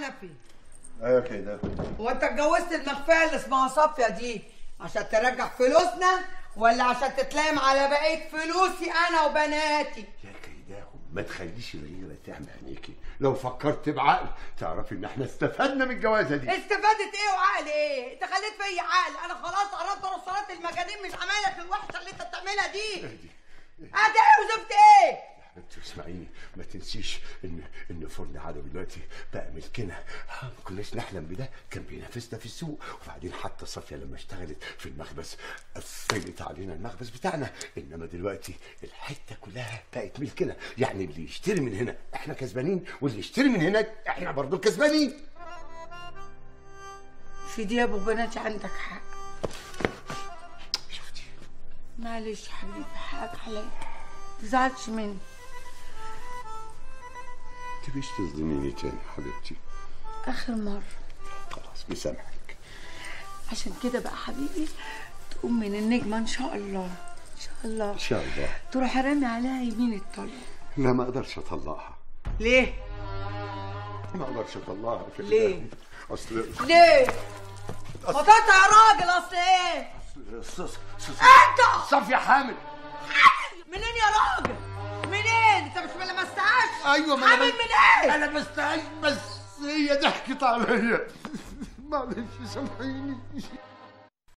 حنفي ايوه كده هو انت اتجوزت المخفيه اللي اسمها صافيه دي عشان ترجع فلوسنا ولا عشان تتلام على بقيه فلوسي انا وبناتي يا كيداهم ما تخليش الغيره تعمى عينيكي لو فكرت بعقل تعرفي ان احنا استفدنا من الجوازه دي استفادت ايه وعقل ايه انت خليت فيا عقل انا خلاص قربت اروح صلاه المجانين من عمايلك الوحشه اللي انت بتعملها دي ادي ايه وزفت ايه انت اسمعيني ما تنسيش ان ان فرن عدوي دلوقتي بقى ملكنا آه، ما كناش نحلم بده كان بينافسنا في السوق وبعدين حتى صافيه لما اشتغلت في المخبز قفلت علينا المخبز بتاعنا انما دلوقتي الحته كلها بقت ملكنا يعني اللي يشتري من هنا احنا كسبانين واللي يشتري من هناك احنا برضه كسبانين في دي يا ابو بناتي عندك حق شفتي معلش يا حبيبي حقك عليا تزعلش مني تبيش تظلميني تاني حبيبتي اخر مره خلاص بسامحك عشان كده بقى حبيبي تقوم من النجمه ان شاء الله ان شاء الله ان شاء الله تروح رامي عليها يمين الطلق لا ما اقدرش اطلقها ليه ما اقدرش اطلقها في ليه؟ الآخر. اصل ليه ما تقطع يا راجل اصل ايه ص- ص- انت صافية حامل منين يا راجل منين انت مش ما لمستهاش ايوه ما حامل أنا بس- من ايه انا بستعج بس هي ضحكت عليا معلش سامحيني